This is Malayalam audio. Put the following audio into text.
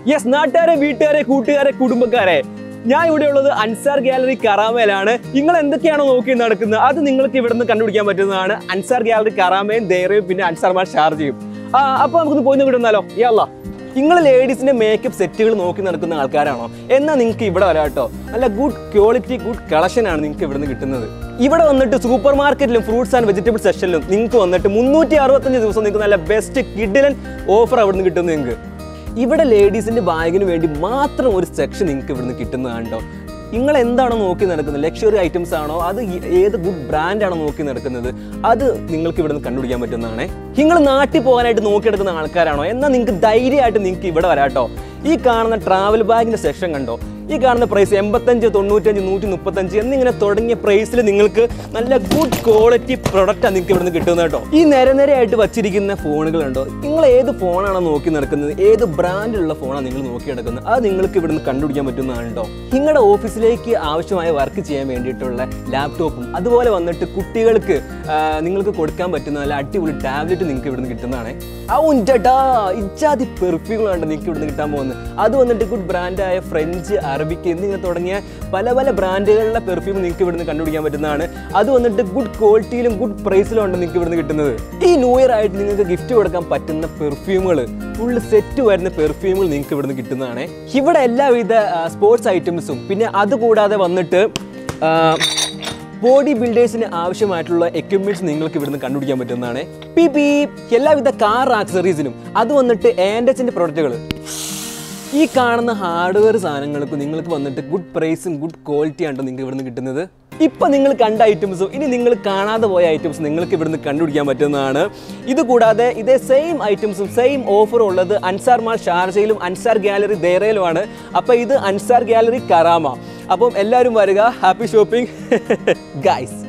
യെസ് നാട്ടുകാരെ വീട്ടുകാരെ കൂട്ടുകാരെ കുടുംബക്കാരെ ഞാൻ ഇവിടെ ഉള്ളത് അൻസാർ ഗാലറി കറാമയിലാണ് നിങ്ങൾ എന്തൊക്കെയാണോ നോക്കി നടക്കുന്നത് അത് നിങ്ങൾക്ക് ഇവിടെ നിന്ന് കണ്ടുപിടിക്കാൻ പറ്റുന്നതാണ് അൻസാർ ഗാലറി കറാമയും ദേറയും പിന്നെ അൻസാർമാർ ഷാർജയും ആ അപ്പോൾ നമുക്കൊന്ന് പോയി നോക്കി വന്നാലോ യാ നിങ്ങൾ ലേഡീസിന്റെ മേക്കപ്പ് സെറ്റുകൾ നോക്കി നടക്കുന്ന ആൾക്കാരാണോ എന്നാൽ നിങ്ങൾക്ക് ഇവിടെ വരാം കേട്ടോ നല്ല ഗുഡ് ക്വാളിറ്റി ഗുഡ് കളക്ഷൻ ആണ് നിങ്ങൾക്ക് ഇവിടെ നിന്ന് കിട്ടുന്നത് ഇവിടെ വന്നിട്ട് സൂപ്പർ മാർക്കറ്റിലും ഫ്രൂട്ട്സ് ആൻഡ് വെജിറ്റബിൾ സെക്ഷനിലും നിങ്ങൾക്ക് വന്നിട്ട് മുന്നൂറ്റി അറുപത്തഞ്ച് ദിവസം നിങ്ങൾക്ക് നല്ല ബെസ്റ്റ് കിഡിലൻ ഓഫർ അവിടെ നിന്ന് കിട്ടുന്നത് നിങ്ങൾക്ക് ഇവിടെ ലേഡീസിന്റെ ബാഗിന് വേണ്ടി മാത്രം ഒരു സെക്ഷൻ നിങ്ങൾക്ക് ഇവിടുന്ന് കിട്ടുന്നതാണ് കേട്ടോ നിങ്ങൾ എന്താണോ നോക്കി നടക്കുന്നത് ലക്ഷറി ഐറ്റംസ് ആണോ അത് ഈ- ഏത് ഗുഡ് ബ്രാൻഡാണോ നോക്കി നടക്കുന്നത് അത് നിങ്ങൾക്ക് ഇവിടുന്ന് കണ്ടുപിടിക്കാൻ പറ്റുന്നതാണ് നിങ്ങൾ നാട്ടിൽ പോകാനായിട്ട് നോക്കി നടക്കുന്ന ആൾക്കാരാണോ എന്നാൽ നിങ്ങൾക്ക് ധൈര്യമായിട്ട് നിങ്ങൾക്ക് ഇവിടെ വരാം കേട്ടോ ഈ കാണുന്ന ട്രാവൽ ബാഗിന്റെ സെക്ഷൻ കണ്ടോ ഈ കാണുന്ന പ്രൈസ് എൺപത്തഞ്ച് തൊണ്ണൂറ്റഞ്ച് നൂറ്റി മുപ്പത്തഞ്ച് എന്നിങ്ങനെ തുടങ്ങിയ പ്രൈസിൽ നിങ്ങൾക്ക് നല്ല ഗുഡ് ക്വാളിറ്റി പ്രൊഡക്റ്റാണ് നിങ്ങൾക്ക് ഇവിടുന്ന് കിട്ടുന്നത് കേട്ടോ ഈ നിരനിരയായിട്ട് വച്ചിരിക്കുന്ന ഫോണുകളുണ്ടോ നിങ്ങൾ ഏത് ഫോണാണോ നോക്കി നടക്കുന്നത് ഏത് ബ്രാൻഡിലുള്ള ഫോണാണ് നിങ്ങൾ നോക്കി നടക്കുന്നത് അത് നിങ്ങൾക്ക് ഇവിടുന്ന് കണ്ടുപിടിക്കാൻ പറ്റുന്നതാണ് കേട്ടോ നിങ്ങളുടെ ഓഫീസിലേക്ക് ആവശ്യമായ വർക്ക് ചെയ്യാൻ വേണ്ടിയിട്ടുള്ള ലാപ്ടോപ്പും അതുപോലെ വന്നിട്ട് കുട്ടികൾക്ക് ആ, നിങ്ങൾക്ക് കൊടുക്കാൻ പറ്റുന്ന നല്ല അടിപൊളി ടാബ്ലറ്റ് നിങ്ങൾക്ക് ഇവിടുന്ന് കിട്ടുന്നതാണ് ആ ഉഞ്ചട്ടാ ഇജാതി പെർഫ്യൂമുകളാണ് നിങ്ങൾക്ക് ഇവിടുന്ന് കിട്ടാൻ പോകുന്നത് അത് വന്നിട്ട് ഗുഡ് ബ്രാൻഡായ ഫ്രഞ്ച് അറബിക്ക് എന്നിങ്ങനെ തുടങ്ങിയ പല പല ബ്രാൻഡുകളിലെ പെർഫ്യൂം നിങ്ങൾക്ക് ഇവിടുന്ന് കണ്ടുപിടിക്കാൻ പറ്റുന്നതാണ് അത് വന്നിട്ട് ഗുഡ് ക്വാളിറ്റിയിലും ഗുഡ് പ്രൈസിലും ആണ് നിങ്ങൾക്ക് ഇവിടുന്ന് കിട്ടുന്നത് ഈ ന്യൂ ഇയർ ആയിട്ട് നിങ്ങൾക്ക് ഗിഫ്റ്റ് കൊടുക്കാൻ പറ്റുന്ന പെർഫ്യൂമുകൾ ഫുള്ള് സെറ്റ് വരുന്ന പെർഫ്യൂമുകൾ നിങ്ങൾക്ക് ഇവിടുന്ന് കിട്ടുന്നതാണ് ഇവിടെ എല്ലാവിധ സ്പോർട്സ് ഐറ്റംസും പിന്നെ അതുകൂടാതെ വന്നിട്ട് ആ, ബോഡി ബിൽഡേഴ്സിന് ആവശ്യമായിട്ടുള്ള എക്യുപ്മെന്റ്സ് നിങ്ങൾക്ക് ഇവിടുന്ന് കണ്ടുപിടിക്കാൻ പറ്റുന്നതാണ് പി പി എല്ലാവിധ കാർ ആക്സറീസിനും അത് വന്നിട്ട് ആൻഡച്ചിന്റെ പ്രൊഡക്റ്റുകൾ ഈ കാണുന്ന ഹാർഡ്വെയർ സാധനങ്ങൾക്ക് നിങ്ങൾക്ക് വന്നിട്ട് ഗുഡ് പ്രൈസും ഗുഡ് ക്വാളിറ്റി ആണ് നിങ്ങൾക്ക് ഇവിടുന്ന് കിട്ടുന്നത് ഇപ്പൊ നിങ്ങൾ കണ്ട ഐറ്റംസും ഇനി നിങ്ങൾ കാണാതെ പോയ ഐറ്റംസ് നിങ്ങൾക്ക് ഇവിടുന്ന് കണ്ടുപിടിക്കാൻ പറ്റുന്നതാണ് ഇത് കൂടാതെ ഇതേ സെയിം ഐറ്റംസും സെയിം ഓഫറും ഉള്ളത് അൻസാർ മാൾ ഷാർജയിലും അൻസാർ ഗാലറി ദേറയിലുമാണ് അപ്പൊ ഇത് അൻസാർ ഗാലറി കറാമ അപ്പം എല്ലാവരും വരിക ഹാപ്പി ഷോപ്പിംഗ് ഗൈസ്